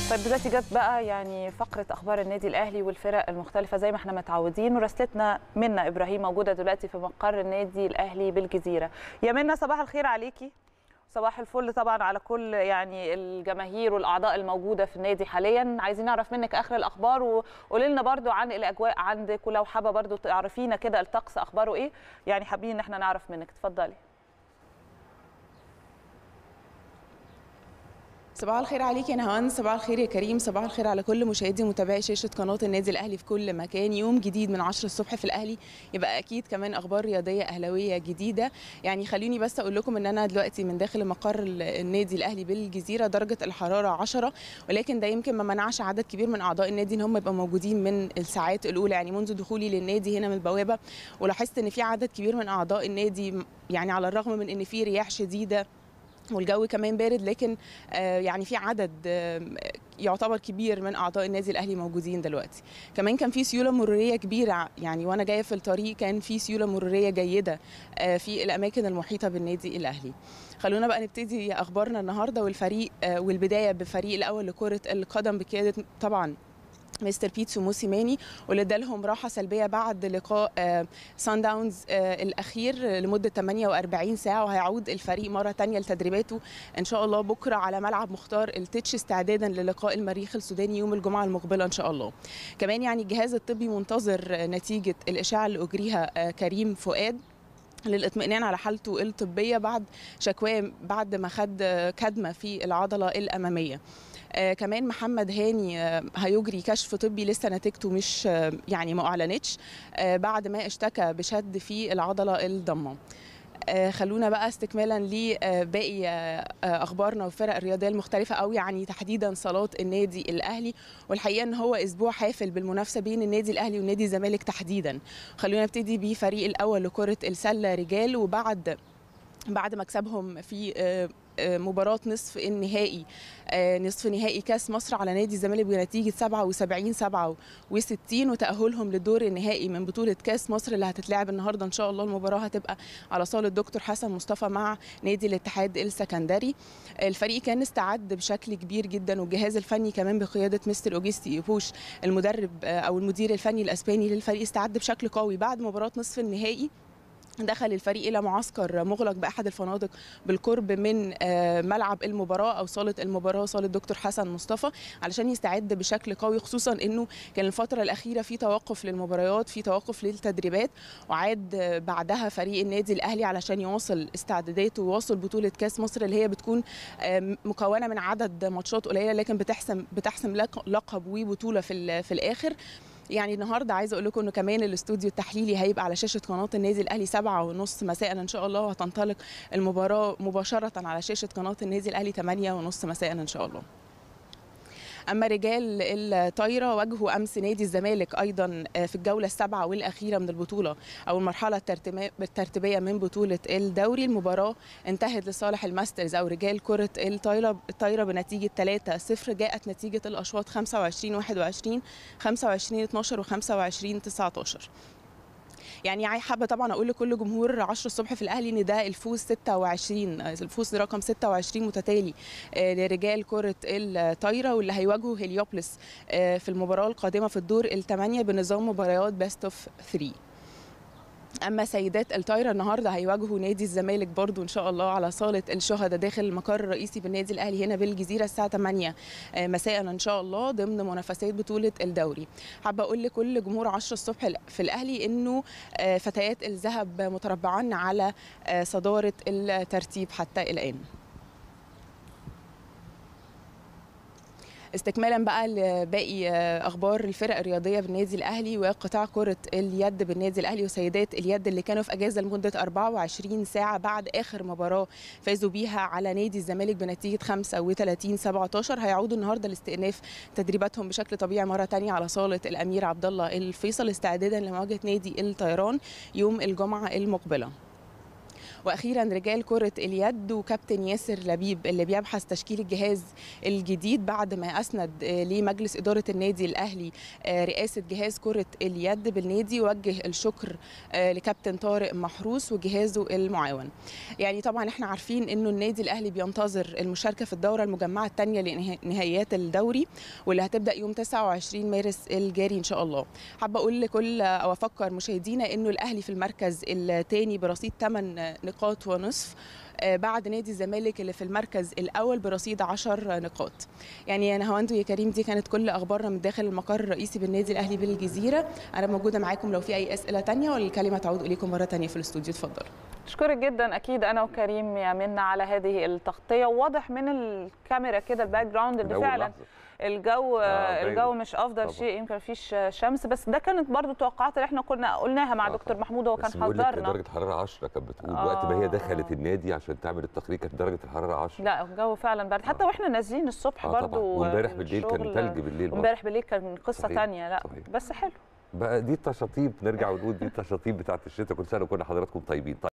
طيب دلوقتي جت بقى يعني فقره اخبار النادي الاهلي والفرق المختلفه زي ما احنا متعودين وراسلتنا منى ابراهيم موجوده دلوقتي في مقر النادي الاهلي بالجزيره يا منى صباح الخير عليكي صباح الفل طبعا على كل يعني الجماهير والاعضاء الموجوده في النادي حاليا عايزين نعرف منك اخر الاخبار وقولي لنا برده عن الاجواء عندك ولو حابه برده تعرفينا كده الطقس اخباره ايه يعني حابين ان احنا نعرف منك اتفضلي صباح الخير عليك يا نهان صباح الخير يا كريم صباح الخير على كل مشاهدي ومتابعي شاشه قناه النادي الاهلي في كل مكان يوم جديد من 10 الصبح في الاهلي يبقى اكيد كمان اخبار رياضيه اهلاويه جديده يعني خلوني بس اقول لكم ان انا دلوقتي من داخل مقر النادي الاهلي بالجزيره درجه الحراره 10 ولكن ده يمكن ما منعش عدد كبير من اعضاء النادي ان هم يبقوا موجودين من الساعات الاولى يعني منذ دخولي للنادي هنا من البوابه ولاحظت ان في عدد كبير من اعضاء النادي يعني على الرغم من ان في رياح شديده والجو كمان بارد لكن يعني في عدد يعتبر كبير من اعضاء النادي الاهلي موجودين دلوقتي كمان كان في سيوله مروريه كبيره يعني وانا جايه في الطريق كان في سيوله مروريه جيده في الاماكن المحيطه بالنادي الاهلي خلونا بقى نبتدي اخبارنا النهارده والفريق والبدايه بفريق الاول لكره القدم بقياده طبعا مستر بيتسو موسيماني واللي ادالهم راحه سلبيه بعد لقاء سان داونز الاخير لمده 48 ساعه وهيعود الفريق مره ثانيه لتدريباته ان شاء الله بكره على ملعب مختار التتش استعدادا للقاء المريخ السوداني يوم الجمعه المقبله ان شاء الله كمان يعني الجهاز الطبي منتظر نتيجه الاشعه اللي اجريها كريم فؤاد للاطمئنان على حالته الطبيه بعد شكواه بعد ما خد كدمه في العضله الاماميه آه كمان محمد هاني آه هيجري كشف طبي لسه نتيجته مش آه يعني ما اعلنتش آه بعد ما اشتكى بشد في العضله الضمه آه خلونا بقى استكمالا لباقي آه اخبارنا والفرق الرياضيه المختلفه او يعني تحديدا صالات النادي الاهلي والحقيقه ان هو اسبوع حافل بالمنافسه بين النادي الاهلي والنادي الزمالك تحديدا خلونا نبتدي بفريق الاول لكره السله رجال وبعد بعد مكسبهم في آه مباراة نصف النهائي نصف نهائي كاس مصر على نادي الزمالك بنتيجة 77 67 وتأهلهم للدور النهائي من بطولة كاس مصر اللي هتتلعب النهارده إن شاء الله المباراة هتبقى على صالة الدكتور حسن مصطفى مع نادي الاتحاد السكندري الفريق كان استعد بشكل كبير جدا والجهاز الفني كمان بقيادة مستر أوجستي يبوش المدرب أو المدير الفني الأسباني للفريق استعد بشكل قوي بعد مباراة نصف النهائي دخل الفريق الى معسكر مغلق باحد الفنادق بالقرب من ملعب المباراه او صاله المباراه صاله دكتور حسن مصطفى علشان يستعد بشكل قوي خصوصا انه كان الفتره الاخيره في توقف للمباريات في توقف للتدريبات وعاد بعدها فريق النادي الاهلي علشان يواصل استعداداته ويواصل بطوله كاس مصر اللي هي بتكون مكونه من عدد ماتشات قليله لكن بتحسم بتحسم لقب وبطوله في في الاخر يعني النهارده عايزه اقول لكم انه كمان الاستوديو التحليلي هيبقى على شاشه قناه النادي الاهلي سبعة ونص مساء ان شاء الله وهتنطلق المباراه مباشره على شاشه قناه النادي الاهلي 8 ونص مساء ان شاء الله اما رجال الطايره واجهوا امس نادي الزمالك ايضا في الجوله السابعه والاخيره من البطوله او المرحله الترتيبيه من بطوله الدوري المباراه انتهت لصالح الماسترز او رجال كره الطايره الطايره بنتيجه 3-0 جاءت نتيجه الاشواط 25 21 25 12 و25 19 يعني حابه طبعا اقول لكل جمهور 10 الصبح في الاهلي ان ده الفوز 26 الفوز رقم 26 متتالي لرجال كره الطايره واللي هيواجهوا هليوبلس في المباراه القادمه في الدور الثمانيه بنظام مباريات بيست اوف 3 اما سيدات الطايره النهارده هيواجهوا نادي الزمالك برضو ان شاء الله على صاله الشهداء داخل المقر الرئيسي بالنادي الاهلي هنا بالجزيره الساعه 8 مساء ان شاء الله ضمن منافسات بطوله الدوري حابه اقول لكل جمهور 10 الصبح في الاهلي انه فتيات الذهب متربعان على صداره الترتيب حتى الان استكمالا بقى لباقي اخبار الفرق الرياضيه بالنادي الاهلي وقطاع كره اليد بالنادي الاهلي وسيدات اليد اللي كانوا في اجازه لمده 24 ساعه بعد اخر مباراه فازوا بيها على نادي الزمالك بنتيجه 35 17 هيعودوا النهارده لاستئناف تدريباتهم بشكل طبيعي مره ثانيه على صاله الامير عبد الله الفيصل استعدادا لمواجهه نادي الطيران يوم الجمعه المقبله واخيرا رجال كره اليد وكابتن ياسر لبيب اللي بيبحث تشكيل الجهاز الجديد بعد ما اسند لمجلس اداره النادي الاهلي رئاسه جهاز كره اليد بالنادي وجه الشكر لكابتن طارق محروس وجهازه المعاون يعني طبعا احنا عارفين انه النادي الاهلي بينتظر المشاركه في الدوره المجمعه الثانيه لنهائيات الدوري واللي هتبدا يوم 29 مارس الجاري ان شاء الله حابه اقول لكل او افكر مشاهدينا انه الاهلي في المركز الثاني برصيد 8 نقاط ونصف بعد نادي الزمالك اللي في المركز الاول برصيد 10 نقاط يعني يا نهاوند ويا كريم دي كانت كل اخبارنا من داخل المقر الرئيسي بالنادي الاهلي بالجزيره انا موجوده معاكم لو في اي اسئله تانية والكلمه تعود اليكم مره تانية في الاستوديو اتفضل اشكرك جدا اكيد انا وكريم يا منا على هذه التغطيه وواضح من الكاميرا كده الباك جراوند اللي فعلا لحظة. الجو آه الجو مش افضل طبعا. شيء يمكن مفيش شمس بس ده كانت برضو توقعات اللي احنا كنا قلناها مع آه دكتور محمود هو كان حذرنا درجه حراره 10 كانت بتقول آه وقت ما هي دخلت النادي عشان تعمل التقرير كانت درجه الحراره 10 لا الجو فعلا برد حتى آه. واحنا نازلين الصبح آه برضو وامبارح بالليل كان ثلج بالليل امبارح بالليل كان قصه ثانيه لا صحيح. بس حلو بقى دي التشاطيب نرجع ونقول دي التشاطيب بتاعت الشتاء كل سنه وكل حضراتكم طيبين